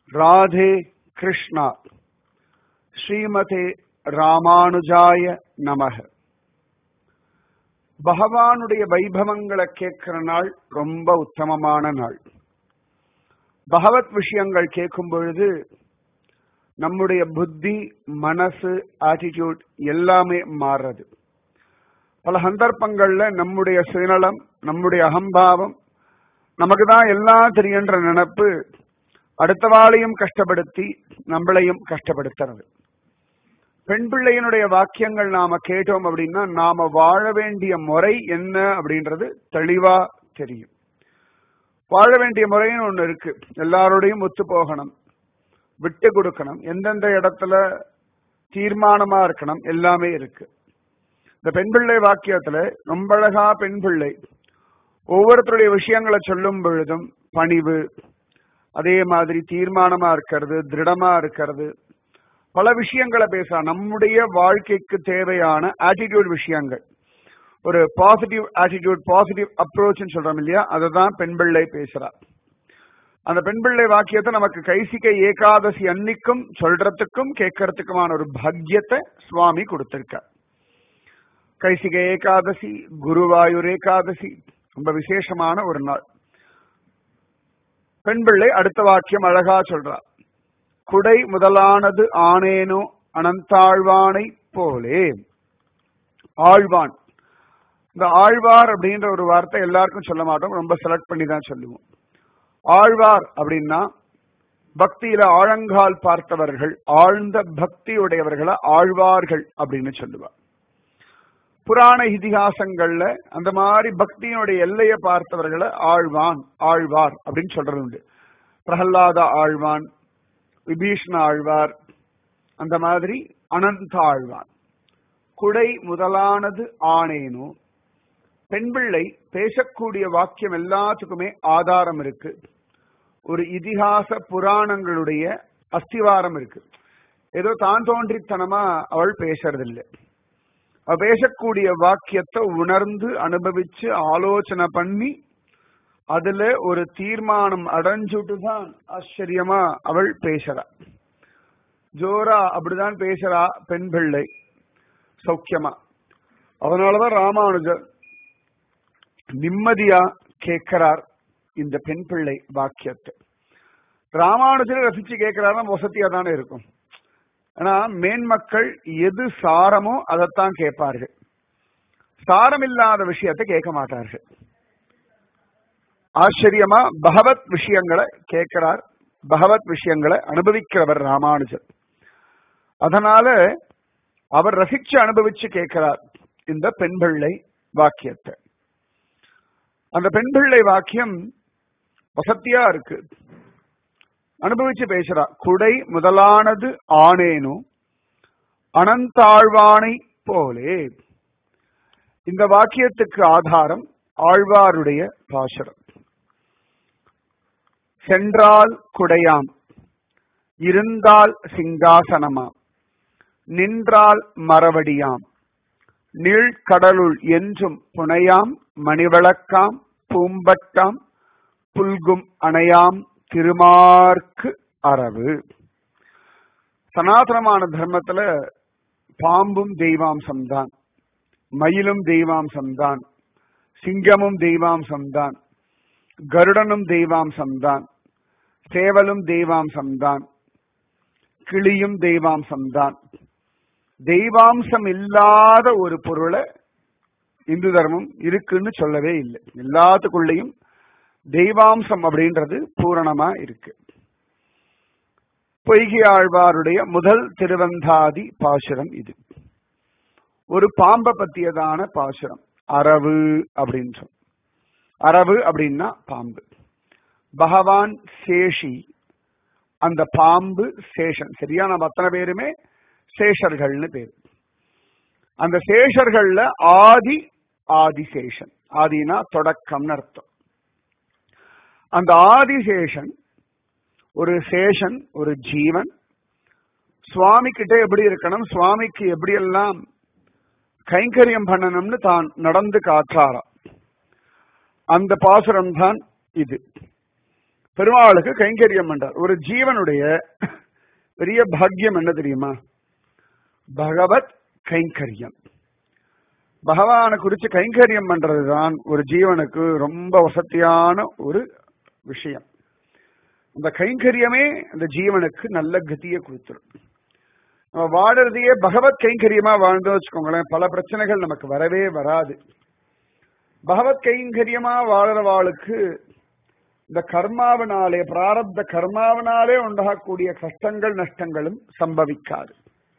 ராதே கிருஷ்ணா ஸ்ரீமதே ராமானுஜாய நமக பகவானுடைய வைபவங்களை கேட்கிற நாள் ரொம்ப உத்தமமான நாள் பகவத் விஷயங்கள் கேட்கும் பொழுது நம்முடைய புத்தி மனசு ஆட்டிடியூட் எல்லாமே மாறுறது பல சந்தர்ப்பங்கள்ல நம்முடைய சுயநலம் நம்முடைய அகம்பாவம் நமக்கு தான் எல்லாம் தெரியுன்ற நினப்பு அடுத்தவாளையும் கஷ்டப்படுத்தி நம்மளையும் கஷ்டப்படுத்துறது பெண் பிள்ளையினுடைய வாக்கியங்கள் நாம கேட்டோம் அப்படின்னா நாம வாழ வேண்டிய முறை என்ன அப்படின்றது தெளிவா தெரியும் வாழ வேண்டிய முறைன்னு ஒண்ணு இருக்கு எல்லாரோடையும் ஒத்து போகணும் விட்டு கொடுக்கணும் எந்தெந்த இடத்துல தீர்மானமா இருக்கணும் எல்லாமே இருக்கு இந்த பெண் பிள்ளை வாக்கியத்துல ரொம்ப அழகா பெண் பிள்ளை ஒவ்வொருத்தருடைய விஷயங்களை சொல்லும் பொழுதும் பணிவு அதே மாதிரி தீர்மானமா இருக்கிறது திருடமா இருக்கிறது பல விஷயங்களை பேச நம்முடைய வாழ்க்கைக்கு தேவையான ஆட்டிடியூட் விஷயங்கள் ஒரு பாசிட்டிவ் ஆட்டிடியூட் பாசிட்டிவ் அப்ரோச் சொல்றோம் இல்லையா அதை தான் பெண் பிள்ளை பேசுறா அந்த பெண் பிள்ளை வாக்கியத்தை நமக்கு கைசிக்க ஏகாதசி அன்னைக்கும் சொல்றதுக்கும் கேட்கறதுக்குமான ஒரு பாக்கியத்தை சுவாமி கொடுத்திருக்க கைசிக ஏகாதசி குருவாயூர் ஏகாதசி ரொம்ப விசேஷமான ஒரு நாள் பெண் பிள்ளை அடுத்த வாக்கியம் அழகா சொல்றா குடை முதலானது ஆனேனோ அனந்தாழ்வானை போலே ஆழ்வான் இந்த ஆழ்வார் அப்படின்ற ஒரு வார்த்தை எல்லாருக்கும் சொல்ல மாட்டோம் ரொம்ப செலக்ட் பண்ணி தான் சொல்லுவோம் ஆழ்வார் அப்படின்னா பக்தியில ஆழங்கால் பார்த்தவர்கள் ஆழ்ந்த பக்தி உடையவர்களை ஆழ்வார்கள் அப்படின்னு சொல்லுவார் புராண இதிகாசங்கள்ல அந்த மாதிரி பக்தியினுடைய எல்லையை பார்த்தவர்களை ஆழ்வான் ஆழ்வார் அப்படின்னு சொல்றது உண்டு பிரகல்லாத ஆழ்வான் விபீஷ்ண ஆழ்வார் அந்த மாதிரி அனந்த ஆழ்வான் குடை முதலானது ஆனேனோ பெண் பிள்ளை பேசக்கூடிய வாக்கியம் எல்லாத்துக்குமே ஆதாரம் இருக்கு ஒரு இதிகாச புராணங்களுடைய அஸ்திவாரம் இருக்கு ஏதோ தான் தோன்றித்தனமா அவள் பேசுறதில்லை அவ பேசக்கூடிய வாக்கியத்தை உணர்ந்து அனுபவிச்சு ஆலோசனை பண்ணி அதுல ஒரு தீர்மானம் அடைஞ்சுட்டு தான் ஆச்சரியமா அவள் பேசுறா ஜோரா அப்படிதான் பேசுறா பெண் பிள்ளை சௌக்கியமா அதனாலதான் ராமானுஜர் நிம்மதியா கேட்கிறார் இந்த பெண் பிள்ளை வாக்கியத்தை ராமானுஜரை ரசிச்சு கேட்கிறாருன்னா வசதியா தானே இருக்கும் ஆனா மேன்மக்கள் எது சாரமோ அதைத்தான் கேட்பார்கள் சாரம் இல்லாத விஷயத்தை கேட்க மாட்டார்கள் ஆச்சரியமா பகவத் விஷயங்களை கேட்கிறார் பகவத் விஷயங்களை அனுபவிக்கிறவர் ராமானுஜர் அதனால அவர் ரசிச்சு அனுபவிச்சு கேட்கிறார் இந்த பெண் பிள்ளை வாக்கியத்தை அந்த பெண் பிள்ளை வாக்கியம் வசத்தியா இருக்கு அனுபவிச்சு பேசுறா குடை முதலானது ஆனேனோ அனந்தாழ்வானை போலே இந்த வாக்கியத்துக்கு ஆதாரம் ஆழ்வாருடைய பாசுரம் சென்றால் குடையாம் இருந்தால் சிங்காசனமாம் நின்றால் மரவடியாம் நீழ்கடலுள் என்றும் புனையாம் மணிவிளக்காம் பூம்பட்டாம் புல்கும் அணையாம் திருமார்க்கு அரவு சனாதனமான தர்மத்துல பாம்பும் தெய்வாம்சம் தான் மயிலும் தெய்வாம்சம் தான் சிங்கமும் தெய்வாம்சம் தான் கருடனும் தெய்வாம்சம் தான் சேவலும் தெய்வாம்சம் தான் கிளியும் தெய்வாம்சம் தான் தெய்வாம்சம் இல்லாத ஒரு பொருளை இந்து தர்மம் இருக்குன்னு சொல்லவே இல்லை எல்லாத்துக்குள்ளேயும் தெய்வாம்சம் அப்படின்றது பூரணமா இருக்கு பொய்கை ஆழ்வாருடைய முதல் திருவந்தாதி பாசுரம் இது ஒரு பாம்பை பத்தியதான பாசுரம் அரவு அப்படின்ற அரவு அப்படின்னா பாம்பு பகவான் சேஷி அந்த பாம்பு சேஷன் சரியா நம்ம அத்தனை பேருமே சேஷர்கள்னு பேரு அந்த சேஷர்கள்ல ஆதி ஆதிசேஷன் ஆதினா தொடக்கம்னு அர்த்தம் அந்த ஆதிசேஷன் ஒரு சேஷன் ஒரு ஜீவன் சுவாமி கிட்ட எப்படி இருக்கணும் சுவாமிக்கு எப்படி எல்லாம் கைங்கரியம் பண்ணணும்னு தான் நடந்து காற்றாராம் அந்த பாசுரம் தான் இது பெருமாளுக்கு கைங்கரியம் பண்றார் ஒரு ஜீவனுடைய பெரிய பாக்கியம் என்ன தெரியுமா பகவத் கைங்கரியம் பகவானை குறிச்சு கைங்கரியம் பண்றதுதான் ஒரு ஜீவனுக்கு ரொம்ப வசதியான ஒரு விஷயம் அந்த கைங்கரியமே அந்த ஜீவனுக்கு நல்ல கதியை கொடுத்துரும் நம்ம வாழறதையே பகவத் கைங்கரியமா வாழ்ந்தோம் வச்சுக்கோங்களேன் பல பிரச்சனைகள் நமக்கு வரவே வராது பகவத் கைங்கரியமா வாழறவாளுக்கு இந்த கர்மாவினாலே பிராரப்த கர்மாவினாலே உண்டாகக்கூடிய கஷ்டங்கள் நஷ்டங்களும் சம்பவிக்காது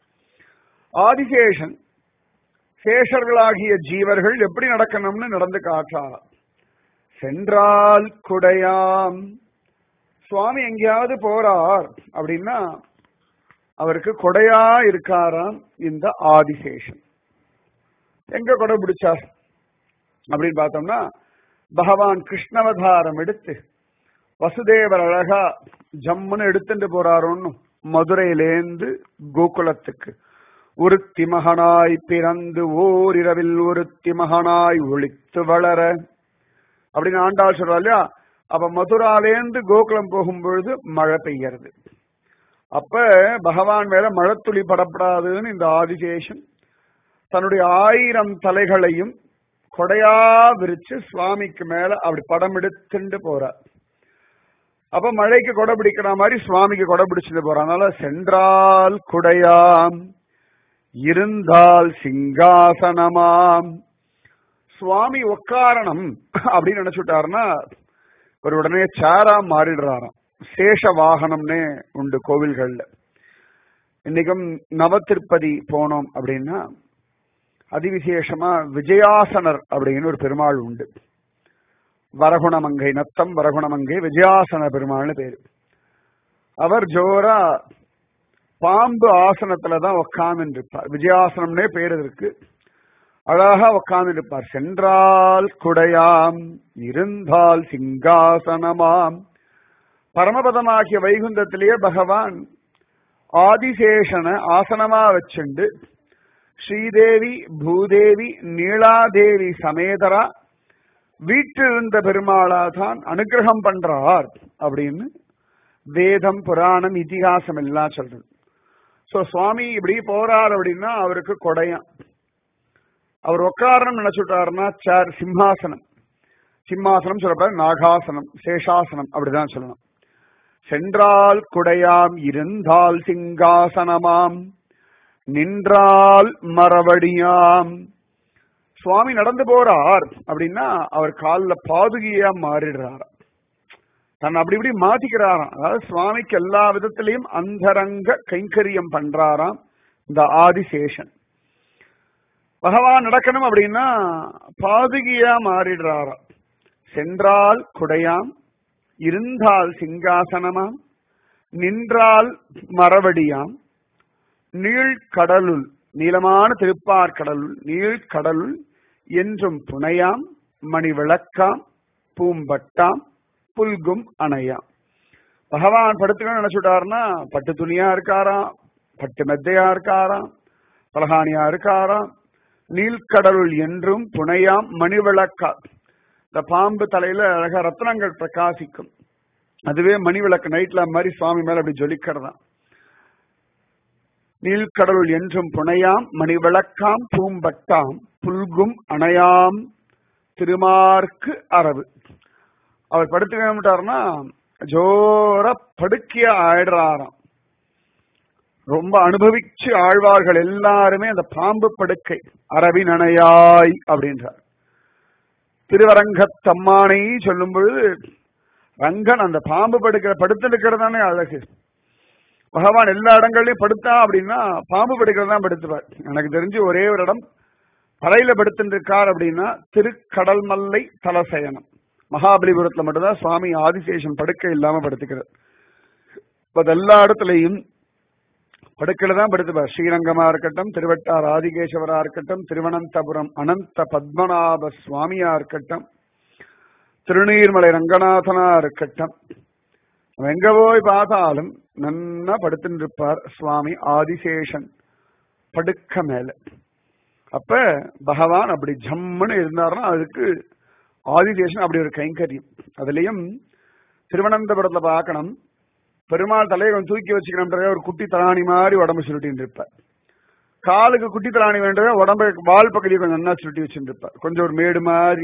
ஆதிசேஷன் சேஷர்களாகிய ஜீவர்கள் எப்படி நடக்கணும்னு நடந்து காட்டாராம் சென்றால் குடையாம் சுவாமி எங்கேயாவது போறார் அப்படின்னா அவருக்கு கொடையா இருக்காராம் இந்த ஆதிசேஷன் எங்க கொடை பிடிச்சார் அப்படின்னு பார்த்தோம்னா பகவான் கிருஷ்ணவதாரம் எடுத்து வசுதேவர் அழகா ஜம்முன்னு எடுத்துட்டு போறாரோன்னு மதுரையிலேந்து கோகுலத்துக்கு ஒருத்தி மகனாய் பிறந்து ஓரிரவில் ஒருத்தி மகனாய் ஒளித்து வளர அப்படின்னு ஆண்டாள் சொல்றா இல்லையா அப்ப மதுராலேந்து கோகுலம் போகும்பொழுது மழை பெய்யறது அப்ப பகவான் மேல மழைத்துளி படப்படாதுன்னு இந்த ஆதிசேஷன் தன்னுடைய ஆயிரம் தலைகளையும் கொடையா விரிச்சு சுவாமிக்கு மேல அப்படி படம் எடுத்துட்டு போறார் அப்ப மழைக்கு கொடை பிடிக்கிற மாதிரி சுவாமிக்கு கொடை பிடிச்சிட்டு போறார் அதனால சென்றால் குடையாம் இருந்தால் சிங்காசனமாம் சுவாமி உக்காரணம் அப்படின்னு நினைச்சுட்டாருன்னா ஒரு உடனே சாரா மாறிடுறாராம் சேஷ வாகனம்னே உண்டு கோவில்கள்ல இன்னைக்கும் நவத்திருப்பதி போனோம் அப்படின்னா அதிவிசேஷமா விஜயாசனர் அப்படின்னு ஒரு பெருமாள் உண்டு வரகுணமங்கை நத்தம் வரகுணமங்கை விஜயாசன பெருமாள்னு பேரு அவர் ஜோரா பாம்பு ஆசனத்துல தான் உக்காந்து இருப்பார் விஜயாசனம்னே பேர் இருக்கு அழகா உக்காந்து இருப்பார் சென்றால் குடையாம் இருந்தால் சிங்காசனமாம் பரமபதமாகிய வைகுந்தத்திலேயே பகவான் ஆதிசேஷன ஆசனமா வச்சுண்டு ஸ்ரீதேவி பூதேவி நீலாதேவி சமேதரா வீட்டில் இருந்த பெருமாளா தான் அனுகிரகம் பண்றார் அப்படின்னு வேதம் புராணம் இதிகாசம் எல்லாம் சொல்றது சோ சுவாமி இப்படி போறார் அப்படின்னா அவருக்கு கொடையம் அவர் உட்காரணும் நினைச்சுட்டாருன்னா சார் சிம்ஹாசனம் சிம்மாசனம் சொல்லப்படாது நாகாசனம் சேஷாசனம் அப்படிதான் சொல்லணும் சென்றால் குடையாம் இருந்தால் சிங்காசனமாம் நின்றால் மரவடியாம் சுவாமி நடந்து போறார் அப்படின்னா அவர் காலில் பாதுகையா மாறிடுறார் தன் அப்படி இப்படி மாத்திக்கிறாராம் அதாவது சுவாமிக்கு எல்லா விதத்திலையும் அந்தரங்க கைங்கரியம் பண்றாராம் இந்த ஆதிசேஷன் பகவான் நடக்கணும் அப்படின்னா பாதுகையா மாறிடுறாராம் சென்றால் குடையாம் இருந்தால் சிங்காசனமாம் நின்றால் மரவடியாம் நீழ்கடலுள் நீளமான திருப்பார்கடலுள் நீழ்கடலுள் என்றும் புனையாம் மணி விளக்காம் பூம்பட்டாம் புல்கும் அணையாம் பகவான் படுத்துக்கணும்னு நினைச்சுட்டாருன்னா பட்டு துணியா இருக்காராம் பட்டு மெத்தையா இருக்காராம் பலகானியா இருக்காராம் நீழ்கடலுள் என்றும் புனையாம் மணி விளக்கா இந்த பாம்பு தலையில அழகா ரத்னங்கள் பிரகாசிக்கும் அதுவே மணி விளக்கு நைட்ல மாதிரி சுவாமி மேல அப்படி ஜொலிக்கிறதா நீழ்கடலுள் என்றும் புனையாம் மணி விளக்காம் பூம்பட்டாம் புல்கும் அணையாம் திருமார்க்கு அரவு அவர் படுத்துக்கிட்டாருன்னா ஜோர படுக்கைய ஆயிடுறாராம் ரொம்ப அனுபவிச்சு ஆழ்வார்கள் எல்லாருமே அந்த பாம்பு படுக்கை அரவி நனையாய் அப்படின்றார் திருவரங்கத்தம்மானை சொல்லும் பொழுது ரங்கன் அந்த பாம்பு படுக்கிற படுத்து இருக்கிறதானே அழகு பகவான் எல்லா இடங்கள்லயும் படுத்தா அப்படின்னா பாம்பு படுக்கிறது தான் படுத்துவார் எனக்கு தெரிஞ்சு ஒரே ஒரு இடம் தரையில படுத்துட்டு இருக்கார் அப்படின்னா திருக்கடல் மல்லை தலசயனம் மகாபலிபுரத்துல மட்டும்தான் சுவாமி ஆதிசேஷன் படுக்கை இல்லாம படுத்துக்கிறார் இப்ப எல்லா இடத்துலையும் படுக்கையில தான் படுத்துப்பார் ஸ்ரீரங்கமா இருக்கட்டும் திருவட்டார் ஆதிகேசவரா இருக்கட்டும் திருவனந்தபுரம் அனந்த பத்மநாப சுவாமியா இருக்கட்டும் திருநீர்மலை ரங்கநாதனா இருக்கட்டும் நம்ம எங்க போய் பார்த்தாலும் நன்னா படுத்துட்டு இருப்பார் சுவாமி ஆதிசேஷன் படுக்க மேல அப்ப பகவான் அப்படி ஜம்முன்னு இருந்தாருன்னா அதுக்கு ஆதிசேஷன் அப்படி ஒரு கைங்கரியம் அதுலயும் திருவனந்தபுரத்துல பார்க்கணும் பெருமாள் தலையை கொஞ்சம் தூக்கி வச்சுக்கணும்ன்றதே ஒரு குட்டி தலாணி மாதிரி உடம்பு சுருட்டின்னு இருப்பார் காலுக்கு குட்டி தலாணி வேண்டதே உடம்பு வால் பகுதியை கொஞ்சம் நல்லா சுருட்டி வச்சுட்டு இருப்பார் கொஞ்சம் ஒரு மேடு மாதிரி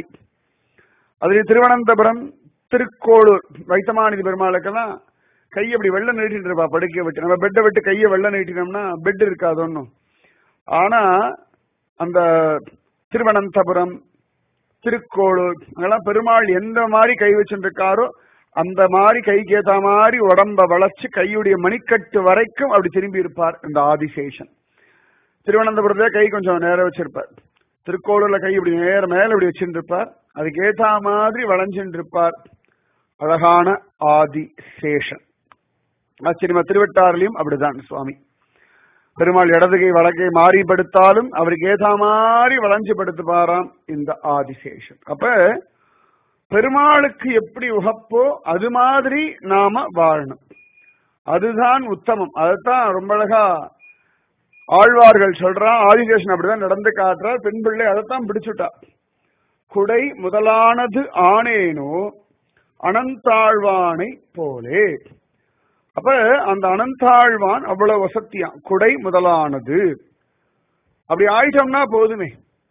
அதுல திருவனந்தபுரம் திருக்கோளூர் வைத்தமாநிதி பெருமாளுக்கெல்லாம் கையை அப்படி வெள்ள நீட்டிட்டு இருப்பா படுக்கையை விட்டு நம்ம பெட்டை விட்டு கையை வெள்ள நீட்டினோம்னா பெட் இருக்காது ஒன்றும் ஆனா அந்த திருவனந்தபுரம் திருக்கோளூர் அங்கெல்லாம் பெருமாள் எந்த மாதிரி கை வச்சுருக்காரோ அந்த மாதிரி கைக்கு ஏத்த மாதிரி உடம்ப வளைச்சு கையுடைய மணிக்கட்டு வரைக்கும் அப்படி திரும்பி இருப்பார் இந்த ஆதிசேஷன் திருவனந்தபுரத்துல கை கொஞ்சம் நேரம் வச்சிருப்பார் திருக்கோளூர்ல கை இப்படி நேர மேல இப்படி வச்சுட்டு இருப்பார் அதுக்கு ஏத்த மாதிரி வளைஞ்சுட்டு இருப்பார் அழகான ஆதிசேஷன் ஆச்சரியமா திருவட்டாரிலையும் அப்படிதான் சுவாமி பெருமாள் இடதுகை வழக்கை மாறி படுத்தாலும் அவருக்கு ஏதா மாதிரி வளைஞ்சு படுத்துப்பாராம் இந்த ஆதிசேஷன் அப்ப பெருமாளுக்கு எப்படி உகப்போ அது மாதிரி நாம வாழணும் அதுதான் உத்தமம் அதுதான் ரொம்ப அழகா ஆழ்வார்கள் சொல்றான் ஆதிசேஷன் அப்படிதான் நடந்து காட்டுறார் பெண் பிள்ளை அதைத்தான் பிடிச்சுட்டா குடை முதலானது ஆனேனோ அனந்தாழ்வானை போலே அப்ப அந்த அனந்தாழ்வான் அவ்வளவு வசத்தியான் குடை முதலானது அப்படி ஆயிட்டோம்னா போதுமே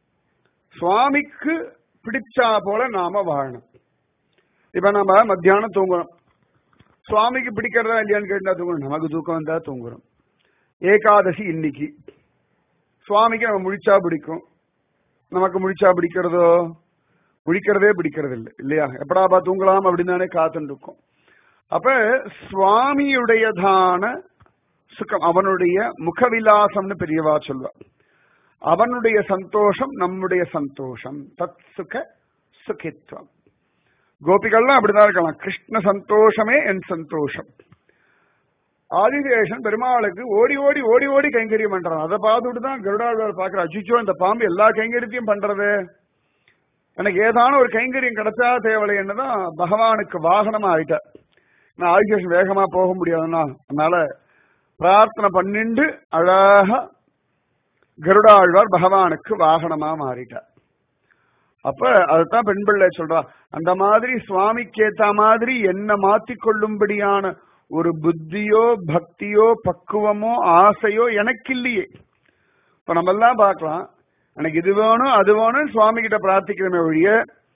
சுவாமிக்கு பிடிச்சா போல நாம வாழணும் இப்ப நம்ம மத்தியானம் தூங்குறோம் சுவாமிக்கு பிடிக்கிறதா இல்லையான்னு கேட்டா தூங்குறோம் நமக்கு தூக்கம் வந்தா தூங்குறோம் ஏகாதசி இன்னைக்கு சுவாமிக்கு நம்ம முழிச்சா பிடிக்கும் நமக்கு முழிச்சா பிடிக்கிறதோ முழிக்கிறதே பிடிக்கிறது இல்லை இல்லையா எப்படாப்பா தூங்கலாம் அப்படின்னு தானே காத்துட்டு இருக்கோம் அப்ப சுவாமியுடையதான சுகம் அவனுடைய முகவிலாசம்னு பெரியவா சொல்வார் அவனுடைய சந்தோஷம் நம்முடைய சந்தோஷம் தத் சுக சுகித்வம் கோபிகள்லாம் அப்படிதான் இருக்கலாம் கிருஷ்ண சந்தோஷமே என் சந்தோஷம் ஆதிசேஷன் பெருமாளுக்கு ஓடி ஓடி ஓடி ஓடி கைங்கரியம் பண்றான் அதை பார்த்துட்டு தான் கருடாழ்வார் பாக்குற அச்சுச்சோ இந்த பாம்பு எல்லா கைங்கரியத்தையும் பண்றது எனக்கு ஏதான ஒரு கைங்கரியம் கிடைச்சா தேவலை என்னதான் பகவானுக்கு வாகனமா ஆயிட்டார் நான் ஆதிசேஷன் வேகமா போக முடியாதுன்னா அதனால பிரார்த்தனை பண்ணிண்டு அழகா கருடாழ்வார் பகவானுக்கு வாகனமா மாறிட்டார் அப்ப அதுதான் பெண் பிள்ளை சொல்றா அந்த மாதிரி சுவாமிக்கு ஏத்த மாதிரி என்ன மாத்திக்கொள்ளும்படியான ஒரு புத்தியோ பக்தியோ பக்குவமோ ஆசையோ எனக்கு இல்லையே இப்ப நம்ம எல்லாம் பார்க்கலாம் எனக்கு இது வேணும் அது வேணும் சுவாமி கிட்ட பிரார்த்திக்கிறமே ஒழிய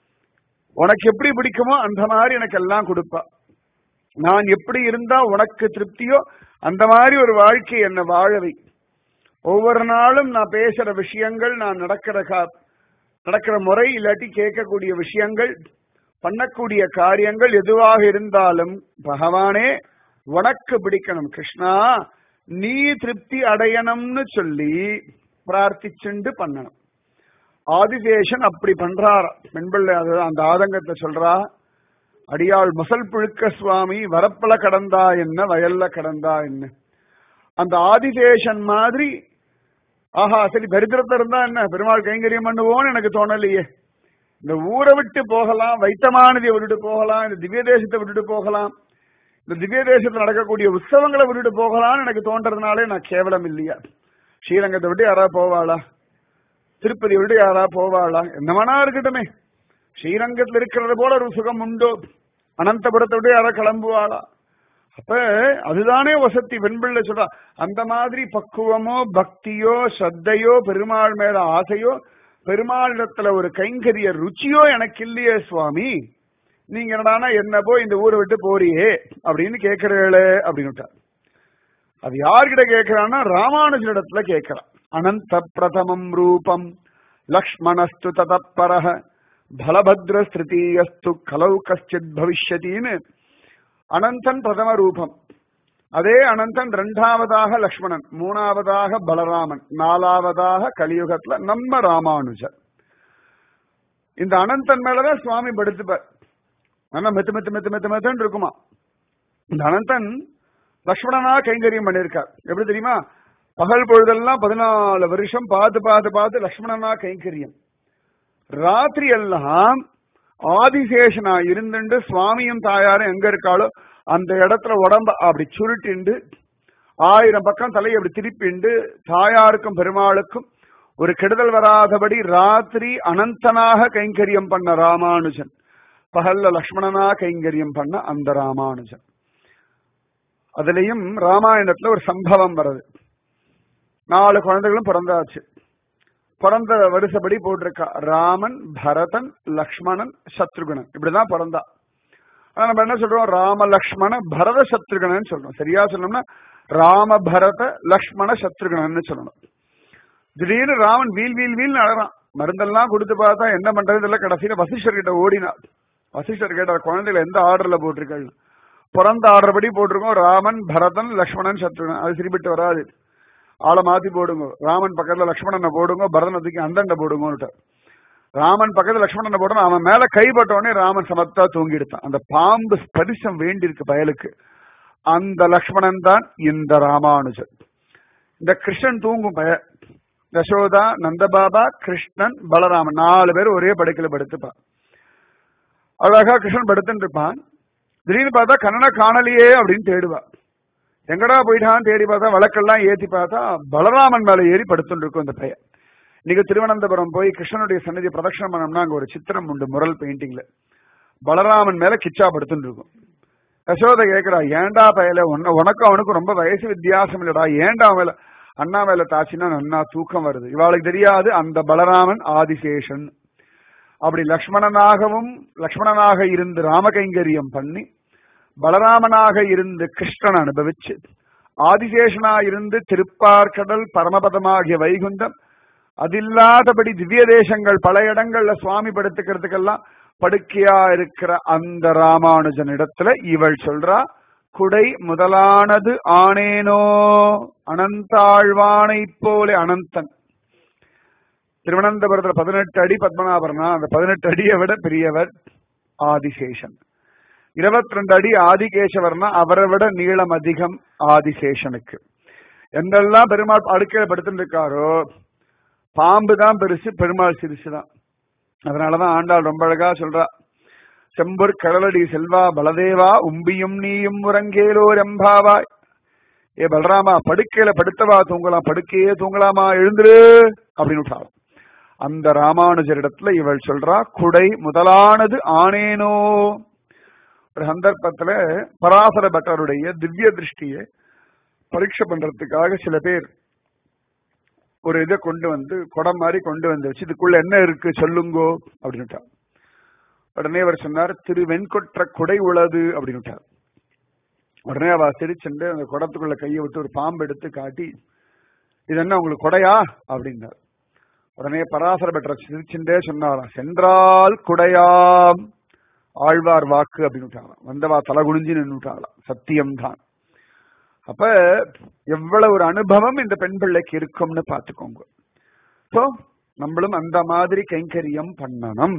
உனக்கு எப்படி பிடிக்குமோ அந்த மாதிரி எனக்கு எல்லாம் கொடுப்பா நான் எப்படி இருந்தா உனக்கு திருப்தியோ அந்த மாதிரி ஒரு வாழ்க்கை என்ன வாழவை ஒவ்வொரு நாளும் நான் பேசுற விஷயங்கள் நான் நடக்கிற கா நடக்கிற முறை இல்லாட்டி கேட்கக்கூடிய விஷயங்கள் பண்ணக்கூடிய காரியங்கள் எதுவாக இருந்தாலும் பகவானே உனக்கு பிடிக்கணும் கிருஷ்ணா நீ திருப்தி அடையணும்னு சொல்லி பிரார்த்திச்சுண்டு பண்ணணும் ஆதிசேஷன் அப்படி பண்றார் பெண்பிள்ளை அது அந்த ஆதங்கத்தை சொல்றா அடியாள் முசல் புழுக்க சுவாமி வரப்பல கடந்தா என்ன வயல்ல கடந்தா என்ன அந்த ஆதிசேஷன் மாதிரி ஆஹா சரி தரித்திரத்துல இருந்தா என்ன பெருமாள் கைங்கரியம் பண்ணுவோன்னு எனக்கு தோணலையே இந்த ஊரை விட்டு போகலாம் வைத்தமானதியை விட்டுட்டு போகலாம் இந்த திவ்ய தேசத்தை விட்டுட்டு போகலாம் இந்த திவ்ய தேசத்துல நடக்கக்கூடிய உற்சவங்களை விட்டுட்டு போகலாம்னு எனக்கு தோன்றதுனாலே நான் கேவலம் இல்லையா ஸ்ரீரங்கத்தை விட்டு யாராவது போவாளா திருப்பதி விட்டு யாராவது போவாளா என்ன வேணா இருக்கட்டுமே ஸ்ரீரங்கத்தில் இருக்கிறது போல ஒரு சுகம் உண்டோ அனந்தபுரத்தை விட்டு யாராவது கிளம்புவாளா அப்ப அதுதானே வசதி வெண்பிள்ளை சொல்றா அந்த மாதிரி பக்குவமோ பக்தியோ ஸ்ரத்தையோ பெருமாள் மேல ஆசையோ பெருமாளிடத்துல ஒரு கைங்கரிய ருச்சியோ எனக்கு இல்லையே சுவாமி நீங்க என்னடானா என்ன போய் இந்த ஊரை விட்டு போறியே அப்படின்னு கேட்கிறீங்களே அப்படின்னு அது யார்கிட்ட கேட்கிறான்னா ராமானுஜனிடத்துல கேட்கிறான் அனந்த பிரதமம் ரூபம் லக்ஷ்மணஸ்து ததப்பரக பலபத்ர ஸ்திருதீயஸ்து கலவு கஷ்டித் பவிஷ்யத்தின்னு அனந்தன் பிரதம ரூபம் அதே அனந்தன் இரண்டாவதாக லக்ஷ்மணன் மூணாவதாக பலராமன் நாலாவதாக கலியுகத்துல நம்ம ராமானுஜர் இந்த அனந்தன் மேலதான் சுவாமி படுத்துப்பார் ஆனா மெத்து மெத்து மெத்து மெத்து மெத்துன்னு இருக்குமா இந்த அனந்தன் லக்ஷ்மணனா கைங்கரியம் பண்ணியிருக்கார் எப்படி தெரியுமா பகல் பொழுதெல்லாம் பதினாலு வருஷம் பார்த்து பார்த்து பார்த்து லக்ஷ்மணனா கைங்கரியம் ராத்திரி எல்லாம் ஆதிசேஷனா இருந்துட்டு சுவாமியும் தாயாரும் எங்க இருக்காளோ அந்த இடத்துல உடம்ப அப்படி சுருட்டிண்டு ஆயிரம் பக்கம் தலையை அப்படி திருப்பிண்டு தாயாருக்கும் பெருமாளுக்கும் ஒரு கெடுதல் வராதபடி ராத்திரி அனந்தனாக கைங்கரியம் பண்ண ராமானுஜன் பகல்ல லக்ஷ்மணனா கைங்கரியம் பண்ண அந்த ராமானுஜன் அதுலயும் ராமாயணத்துல ஒரு சம்பவம் வருது நாலு குழந்தைகளும் பிறந்தாச்சு பிறந்த வருஷப்படி போட்டிருக்கா ராமன் பரதன் லக்ஷ்மணன் சத்ருகுணன் இப்படிதான் பிறந்தா ஆனா நம்ம என்ன சொல்றோம் ராம லக்ஷ்மண பரத சத்ருகணன் சொல்றோம் சரியா சொல்லணும்னா ராம பரத லக்ஷ்மண சத்ருகணன் சொல்லணும் திடீர்னு ராமன் வீல் வீல் வீல் அழறான் மருந்தெல்லாம் கொடுத்து பார்த்தா என்ன பண்றது இல்ல கடைசியில வசிஷ்டர் கிட்ட ஓடினார் வசிஷ்டர் கேட்டார் குழந்தைகளை எந்த ஆர்டர்ல போட்டிருக்கள் பிறந்த ஆர்டர் படி போட்டிருக்கோம் ராமன் பரதன் லக்ஷ்மணன் சத்ருகணன் அது சரிபட்டு வராது ஆளை மாத்தி போடுங்க ராமன் பக்கத்துல லக்ஷ்மணனை போடுங்க பரதனை தூக்கி அந்தண்ட போடுங்க ராமன் பக்கத்துல லக்ஷ்மணனை போடணும் அவன் மேல கைப்பட்ட உடனே ராமன் சமத்தா தூங்கிடுத்தான் அந்த பாம்பு ஸ்பரிசம் வேண்டி இருக்கு பயலுக்கு அந்த லக்ஷ்மணன் தான் இந்த ராமானுஜன் இந்த கிருஷ்ணன் தூங்கும் பய யசோதா நந்தபாபா கிருஷ்ணன் பலராமன் நாலு பேர் ஒரே படுக்கையில படுத்துப்பான் அழகா கிருஷ்ணன் படுத்துட்டு இருப்பான் திடீர்னு பார்த்தா கண்ணனை காணலையே அப்படின்னு தேடுவா எங்கடா போயிட்டான் தேடி பார்த்தா வழக்கெல்லாம் ஏத்தி பார்த்தா பலராமன் மேல ஏறி படுத்துட்டு இருக்கும் அந்த பையன் இன்னைக்கு திருவனந்தபுரம் போய் கிருஷ்ணனுடைய சன்னதி பிரதட்சணம் பண்ணோம்னா அங்க ஒரு சித்திரம் உண்டு முரல் பெயிண்டிங்ல பலராமன் மேல கிச்சா படுத்துட்டு இருக்கும் யசோதை கேக்குறா ஏண்டா பயல உன்ன உனக்கும் அவனுக்கும் ரொம்ப வயசு வித்தியாசம் இல்லடா ஏண்டா மேல அண்ணா மேல தாச்சினா நன்னா தூக்கம் வருது இவாளுக்கு தெரியாது அந்த பலராமன் ஆதிசேஷன் அப்படி லக்ஷ்மணனாகவும் லக்ஷ்மணனாக இருந்து ராமகைங்கரியம் பண்ணி பலராமனாக இருந்து கிருஷ்ணன் அனுபவிச்சு ஆதிசேஷனா இருந்து திருப்பார்கடல் பரமபதமாகிய வைகுந்தம் அதில்லாதபடி திவ்ய தேசங்கள் பல இடங்கள்ல சுவாமி படுத்துக்கிறதுக்கெல்லாம் படுக்கையா இருக்கிற அந்த ராமானுஜன் இடத்துல இவள் சொல்றா குடை முதலானது ஆனேனோ அனந்தாழ்வானை போலே அனந்தன் திருவனந்தபுரத்துல பதினெட்டு அடி பத்மநாபரனா அந்த பதினெட்டு அடியை விட பெரியவர் ஆதிசேஷன் இருபத்தி ரெண்டு அடி ஆதிகேசவர்னா அவரை விட நீளம் அதிகம் ஆதிசேஷனுக்கு எந்தெல்லாம் பெருமாள் அடுக்கையில படுத்துட்டு இருக்காரோ பாம்பு தான் பெருசு பெருமாள் சிறுசு தான் அதனாலதான் ஆண்டாள் ரொம்ப அழகா சொல்றா செம்பொற் கடலடி செல்வா பலதேவா உம்பியும் நீயும் உறங்கேலோர் எம்பாவாய் ஏ பலராமா படுக்கையில படுத்தவா தூங்கலாம் படுக்கையே தூங்கலாமா எழுந்துரு அப்படின்னு விட்டாலும் அந்த ராமானுஜரிடத்துல இவள் சொல்றா குடை முதலானது ஆனேனோ ஒரு சந்தர்ப்பத்துல பராசர பட்டருடைய திவ்ய திருஷ்டியை பரீட்சை பண்றதுக்காக சில பேர் ஒரு இதை கொண்டு வந்து குடம் மாதிரி கொண்டு வந்து வச்சு இதுக்குள்ள என்ன இருக்கு சொல்லுங்கோ அப்படின்னுட்டா உடனே அவர் சொன்னார் திரு வெண்கொற்ற குடை உளது அப்படின்னுட்டார் உடனே அவ சிரிச்சுண்டு அந்த குடத்துக்குள்ள கையை விட்டு ஒரு பாம்பு எடுத்து காட்டி இது என்ன உங்களுக்கு கொடையா அப்படின்னார் உடனே பராசர பெற்ற சிரிச்சுண்டே சொன்னாராம் சென்றால் குடையாம் ஆழ்வார் வாக்கு அப்படின்னு வந்தவா தலை குனிஞ்சு நின்றுட்டாளாம் சத்தியம்தான் அப்ப எவ்வளவு ஒரு அனுபவம் இந்த பெண் பிள்ளைக்கு இருக்கும்னு பாத்துக்கோங்க சோ நம்மளும் அந்த மாதிரி கைங்கரியம் பண்ணணும்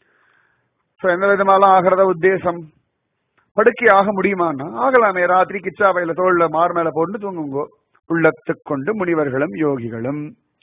சோ எந்த விதமாலாம் ஆகிறத உத்தேசம் படுக்கை ஆக முடியுமான்னா ஆகலாமே ராத்திரி கிச்சா வயல தோல்ல மார் மேல போட்டு தூங்குங்கோ உள்ளத்துக் கொண்டு முனிவர்களும் யோகிகளும்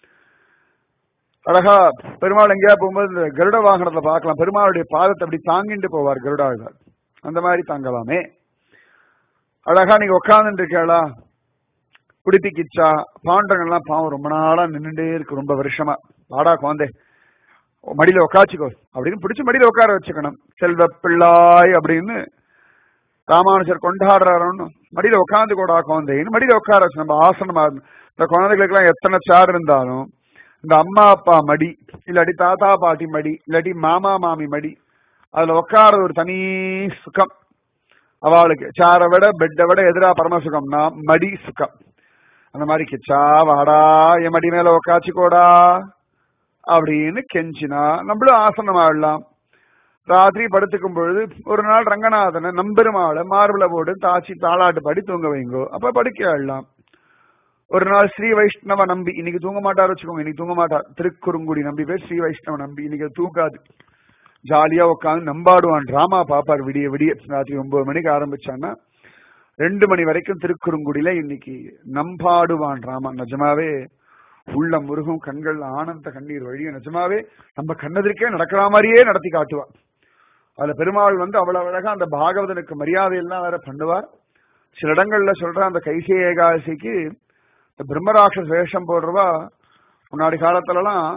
அழகா பெருமாள் எங்கேயா போகும்போது இந்த கருட வாகனத்துல பார்க்கலாம் பெருமாளுடைய பாதத்தை அப்படி தாங்கிட்டு போவார் கருடாழ்வார் அந்த மாதிரி தாங்கலாமே அழகா நீங்க உட்கார்ந்து இருக்கா குடிப்பிக்கிச்சா பாண்டங்கள்லாம் பாவம் ரொம்ப நாளா நின்றுட்டே இருக்கு ரொம்ப வருஷமா வாடா குழந்தை மடியில உட்காச்சுக்கோ அப்படின்னு பிடிச்சு மடியில உட்கார வச்சுக்கணும் செல்வ பிள்ளாய் அப்படின்னு ராமானுஜர் கொண்டாடுறாருன்னு மடியில உட்காந்து கூட குழந்தைன்னு மடியில உட்கார வச்சு நம்ம ஆசனமா இந்த குழந்தைகளுக்கு எல்லாம் எத்தனை சார் இருந்தாலும் இந்த அம்மா அப்பா மடி இல்லாட்டி தாத்தா பாட்டி மடி இல்லாட்டி மாமா மாமி மடி அதுல உட்கார ஒரு தனி சுகம் அவளுக்கு சாரை விட பெட்டை விட எதிரா பரம சுகம்னா மடி சுகம் அந்த மாதிரி கிச்சா வாடா என் மடி மேல உக்காச்சிக்கோடா அப்படின்னு கெஞ்சினா நம்மளும் ஆசனம் ஆடலாம் ராத்திரி படுத்துக்கும் பொழுது ஒரு நாள் ரங்கநாதனை நம்பெருமாளை மார்பிள போட்டு தாச்சி தாளாட்டு பாடி தூங்க வைங்கோ அப்ப படுக்க ஆடலாம் ஒரு நாள் ஸ்ரீ வைஷ்ணவ நம்பி இன்னைக்கு தூங்க மாட்டார் வச்சுக்கோங்க இன்னைக்கு தூங்க மாட்டார் திருக்குறுங்குடி நம்பி பேர் ஸ்ரீ வைஷ்ணவ நம்பி இன்னைக்கு தூக்காது ஜாலியா உட்காந்து நம்பாடுவான் டிராமா பாப்பார் விடிய விடிய ராத்திரி ஒன்பது மணிக்கு ஆரம்பிச்சான்னா ரெண்டு மணி வரைக்கும் திருக்குறுங்குடியில இன்னைக்கு நம்பாடுவான் டிராமா நிஜமாவே உள்ள முருகும் கண்கள் ஆனந்த கண்ணீர் வழிய நிஜமாவே நம்ம கண்ணதிற்கே நடக்கிற மாதிரியே நடத்தி காட்டுவார் அதுல பெருமாள் வந்து அவ்வளவு அழகா அந்த பாகவதனுக்கு மரியாதை எல்லாம் வேற பண்ணுவார் சில இடங்கள்ல சொல்ற அந்த கைசே ஏகாதசிக்கு இந்த பிரம்மராட்சஸ் வேஷம் போடுறவா முன்னாடி காலத்துல எல்லாம்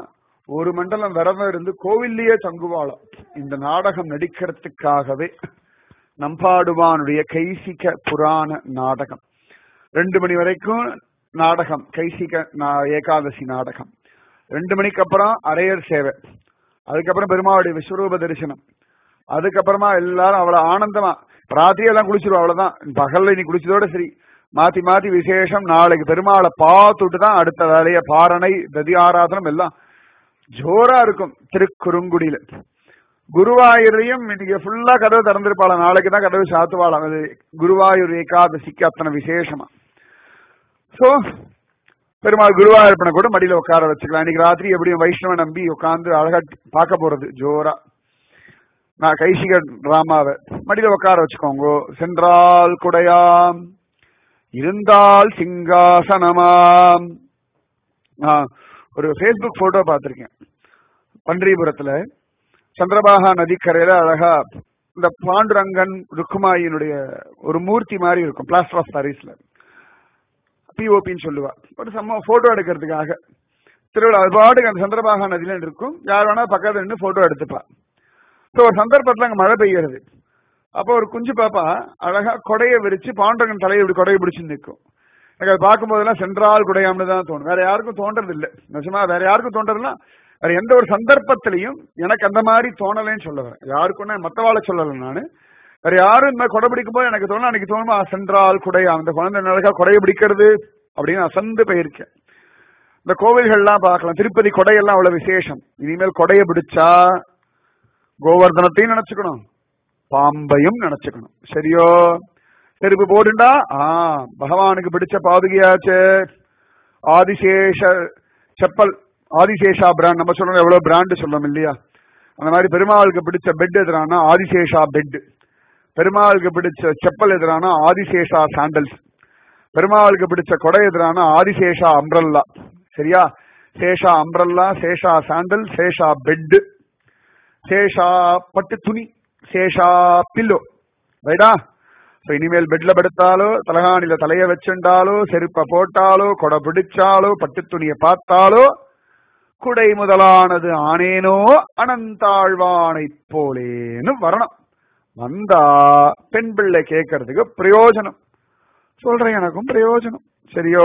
ஒரு மண்டலம் விரதம் இருந்து கோவில்லையே தங்குவாளாம் இந்த நாடகம் நடிக்கிறதுக்காகவே நம்பாடுவானுடைய கைசிக புராண நாடகம் ரெண்டு மணி வரைக்கும் நாடகம் கைசிக நா- ஏகாதசி நாடகம் ரெண்டு மணிக்கு அப்புறம் அரையர் சேவை அதுக்கப்புறம் பெருமாளுடைய விஸ்வரூப தரிசனம் அதுக்கப்புறமா எல்லாரும் அவ்வளவு ஆனந்தமா ராத்திரி எல்லாம் குளிச்சிருவா அவ்வளவுதான் பகல்ல நீ குளிச்சதோட சரி மாத்தி மாத்தி விசேஷம் நாளைக்கு பெருமாளை பார்த்துட்டு தான் அடுத்த வேலைய பாரணை ததி ஆராதனம் எல்லாம் ஜோரா இருக்கும் திருக்குறுங்குடியில குருவாயூரையும் இன்னைக்கு ஃபுல்லா கதவு திறந்திருப்பாளா நாளைக்கு தான் கதவு சாத்துவாளாம் அது குருவாயூர் ஏகாதசிக்கு அத்தனை விசேஷமா சோ பெருமாள் குருவாயூரப்பனை கூட மடியில உட்கார வச்சுக்கலாம் இன்னைக்கு ராத்திரி எப்படியும் வைஷ்ணவ நம்பி உட்கார்ந்து அழகா பார்க்க போறது ஜோரா நான் கைசிக டிராமாவை மடியில உட்கார வச்சுக்கோங்க சென்றால் குடையாம் இருந்தால் சிங்காசனமாம் நான் ஒரு ஃபேஸ்புக் போட்டோ பார்த்திருக்கேன் பன்றிபுரத்துல சந்திரபாகா நதிக்கரையில அழகா இந்த பாண்டுரங்கன் ருக்குமாயினுடைய ஒரு மூர்த்தி மாதிரி இருக்கும் பிளாஸ்டர் ஆஃப் பாரிஸ்ல பிஓபின்னு சொல்லுவா ஒரு சம்ம போட்டோ எடுக்கிறதுக்காக திருவிழா அது பாட்டுக்கு அந்த சந்திரபாகா நதியில இருக்கும் யார் வேணா பக்கத்துல நின்று போட்டோ எடுத்துப்பா ஸோ ஒரு சந்தர்ப்பத்துல அங்க மழை பெய்யறது அப்போ ஒரு குஞ்சு பாப்பா அழகா கொடையை விரிச்சு பாண்டரங்கன் தலையை இப்படி கொடையை பிடிச்சு நிற்கும் எனக்கு அதை பார்க்கும்போதெல்லாம் சென்றால் குடையாம்னு தான் தோணும் வேற யாருக்கும் தோன்றது இல்லை நிஜமா வேற யாருக்கும் தோன்றதுன்னா வேற எந்த ஒரு சந்தர்ப்பத்திலையும் எனக்கு அந்த மாதிரி தோணலைன்னு சொல்ல வரேன் யாருக்கும் நான் மத்தவாளை சொல்லலை நானு வேற யாரும் இந்த மாதிரி கொடை பிடிக்கும் போது எனக்கு தோணும் அன்னைக்கு தோணுமா சென்றால் குடையா அந்த குழந்தை அழகா கொடையை பிடிக்கிறது அப்படின்னு அசந்து போயிருக்கேன் இந்த கோவில்கள்லாம் பார்க்கலாம் திருப்பதி கொடையெல்லாம் அவ்வளவு விசேஷம் இனிமேல் கொடையை பிடிச்சா கோவர்தனத்தையும் நினைச்சுக்கணும் பாம்பையும் நினைச்சுக்கணும் சரியோ செருப்பு போடுண்டா ஆ பகவானுக்கு பிடிச்ச பாதுகையாச்சே ஆதிசேஷ செப்பல் ஆதிசேஷா பிராண்ட் நம்ம சொல்றோம் எவ்வளவு பிராண்ட் சொல்றோம் இல்லையா அந்த மாதிரி பெருமாளுக்கு பிடிச்ச பெட் எதிரானா ஆதிசேஷா பெட் பெருமாளுக்கு பிடிச்ச செப்பல் எதிரானா ஆதிசேஷா சாண்டல்ஸ் பெருமாளுக்கு பிடிச்ச கொடை எதிரானா ஆதிசேஷா அம்ப்ரல்லா சரியா Shesha umbrella Shesha sandal Shesha bed Shesha பட்டு துணி சேஷா பில்லோ ரைட்டா இப்ப இனிமேல் பெட்ல படுத்தாலோ தலகாணில தலைய வச்சுண்டாலோ செருப்ப போட்டாலோ கொடை பிடிச்சாலோ பட்டு துணியை பார்த்தாலோ குடை முதலானது ஆனேனோ அனந்தாழ்வானை போலேன்னு வரணும் வந்தா பெண் பிள்ளை கேட்கறதுக்கு பிரயோஜனம் சொல்றேன் எனக்கும் பிரயோஜனம் சரியோ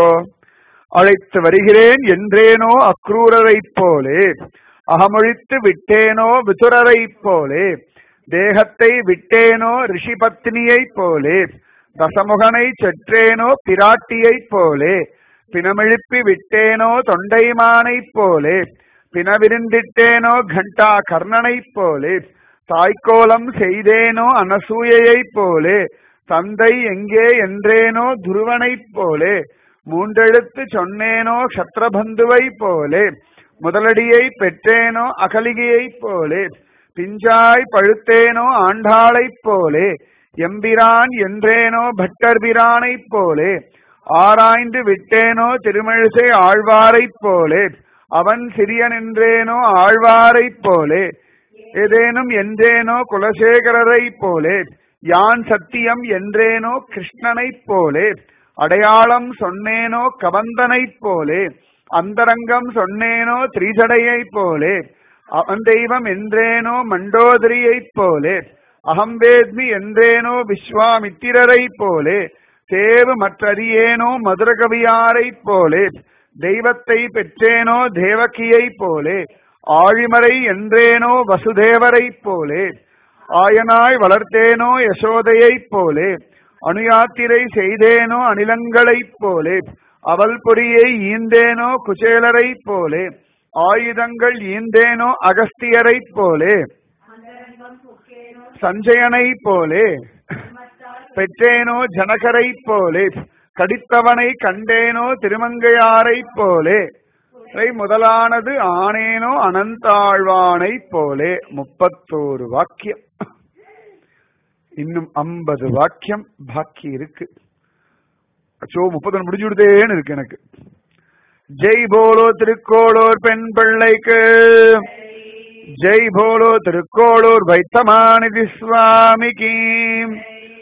அழைத்து வருகிறேன் என்றேனோ அக்ரூரரை போலே அகமொழித்து விட்டேனோ விதுரரை போலே தேகத்தை விட்டேனோ ரிஷி பத்னியை போலே தசமுகனை செற்றேனோ பிராட்டியைப் போலே பிணமிழுப்பி விட்டேனோ தொண்டைமானைப் போலே பிணவிருந்திட்டேனோ கண்டா கர்ணனைப் போலே தாய்க்கோலம் செய்தேனோ அனசூயைப் போலே தந்தை எங்கே என்றேனோ துருவனைப் போலே மூன்றெழுத்து சொன்னேனோ க்ஷத்ரபந்துவைப் போலே முதலடியை பெற்றேனோ அகலிகையைப் போலே பிஞ்சாய் பழுத்தேனோ ஆண்டாளைப் போலே எம்பிரான் என்றேனோ பட்டர்பிரானைப் போலே ஆராய்ந்து விட்டேனோ திருமழிசை ஆழ்வாரைப் போலே அவன் சிறியன் என்றேனோ ஆழ்வாரைப் போலே ஏதேனும் என்றேனோ குலசேகரரைப் போலே யான் சத்தியம் என்றேனோ கிருஷ்ணனைப் போலே அடையாளம் சொன்னேனோ கவந்தனைப் போலே அந்தரங்கம் சொன்னேனோ திரிஜடையைப் போலே அவன் தெய்வம் என்றேனோ மண்டோதரியைப் போலே அகம் வேத்மி என்றேனோ விஸ்வாமித்திரரைப் போலே தேவு மற்றறியேனோ மதுரகவியாரைப் போலே தெய்வத்தை பெற்றேனோ தேவகியைப் போலே ஆழிமறை என்றேனோ வசுதேவரைப் போலே ஆயனாய் வளர்த்தேனோ யசோதையைப் போலே அணுயாத்திரை செய்தேனோ அனிலங்களைப் போலே அவல் பொறியை ஈந்தேனோ குசேலரைப் போலே ஆயுதங்கள் ஈந்தேனோ அகஸ்தியரைப் போலே சஞ்சயனைப் போலே பெற்றேனோ ஜனகரைப் போலே கடித்தவனை கண்டேனோ திருமங்கையாரைப் போலே இவை முதலானது ஆனேனோ அனந்தாழ்வானைப் போலே முப்பத்தோரு வாக்கியம் இன்னும் ஐம்பது வாக்கியம் பாக்கி இருக்கு அச்சோ முப்பத்தொன்னு முடிஞ்சு விடுதேன்னு இருக்கு எனக்கு ஜெய் போலோ திருக்கோளூர் பெண் பிள்ளைக்கு ஜெய் போலோ திருக்கோளூர் வைத்தமாநிதி சுவாமிக்கு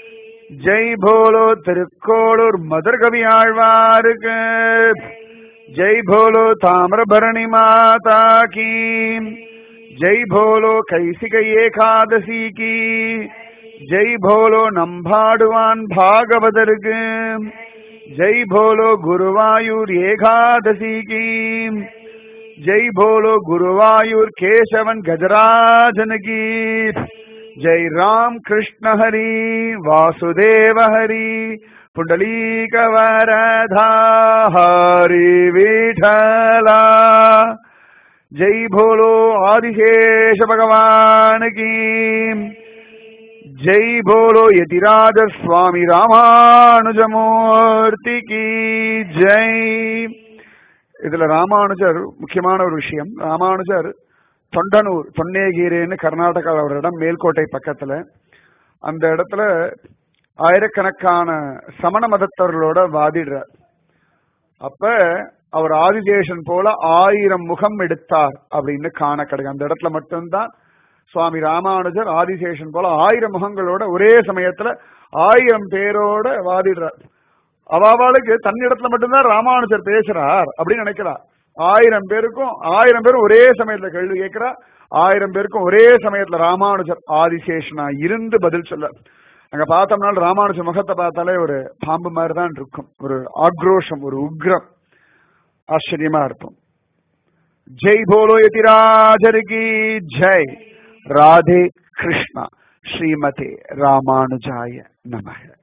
ஜெய் போலோ திருக்கோளூர் மதுர்கவி ஆழ்வாருக்கு जय भोलो ताम्रभरणी माता की जय भोलो कैसिक एकादशी की जय भोलो नम्भाडुवान भागवदर्ग जय भोलो गुरुवायूर एकादशी की जय भोलो गुरुवायूर केशवन गजराजन की जय राम कृष्ण हरि वासुदेव हरि पुंडलीक वरधा हरि विठला जय भोलो आदिशेष भगवान की जय भोलो यतिराज स्वामी ராமானுஜமூர்த்தி கி ஜெய் இதுல ராமானுஜர் முக்கியமான ஒரு விஷயம் ராமானுஜர் தொண்டனூர் தொன்னேகீரேன்னு கர்நாடகாவில் ஒரு இடம் மேல்கோட்டை பக்கத்துல அந்த இடத்துல ஆயிரக்கணக்கான சமண மதத்தவர்களோட வாதிடுறார் அப்ப அவர் ஆதிசேஷன் போல ஆயிரம் முகம் எடுத்தார் அப்படின்னு காண கிடைக்கும் அந்த இடத்துல மட்டும்தான் சுவாமி ராமானுஜர் ஆதிசேஷன் போல ஆயிரம் முகங்களோட ஒரே சமயத்துல ஆயிரம் பேரோட வாதிடுறார் அவாவாளுக்கு தன்னிடத்துல மட்டும்தான் ராமானுஜர் பேசுறார் அப்படின்னு நினைக்கிறா ஆயிரம் பேருக்கும் ஆயிரம் பேரும் ஒரே சமயத்துல கேள்வி கேட்கிறா ஆயிரம் பேருக்கும் ஒரே சமயத்துல ராமானுஜர் ஆதிசேஷனா இருந்து பதில் சொல்ல அங்க பார்த்தோம்னா ராமானுஜர் முகத்தை பார்த்தாலே ஒரு பாம்பு மாதிரி தான் இருக்கும் ஒரு ஆக்ரோஷம் ஒரு உக்ரம் ஆச்சரியமா இருக்கும் ஜெய் போலோ யதிராஜர் கி ஜெய் ராதே கிருஷ்ணா ஸ்ரீமதே ராமானுஜாய நமக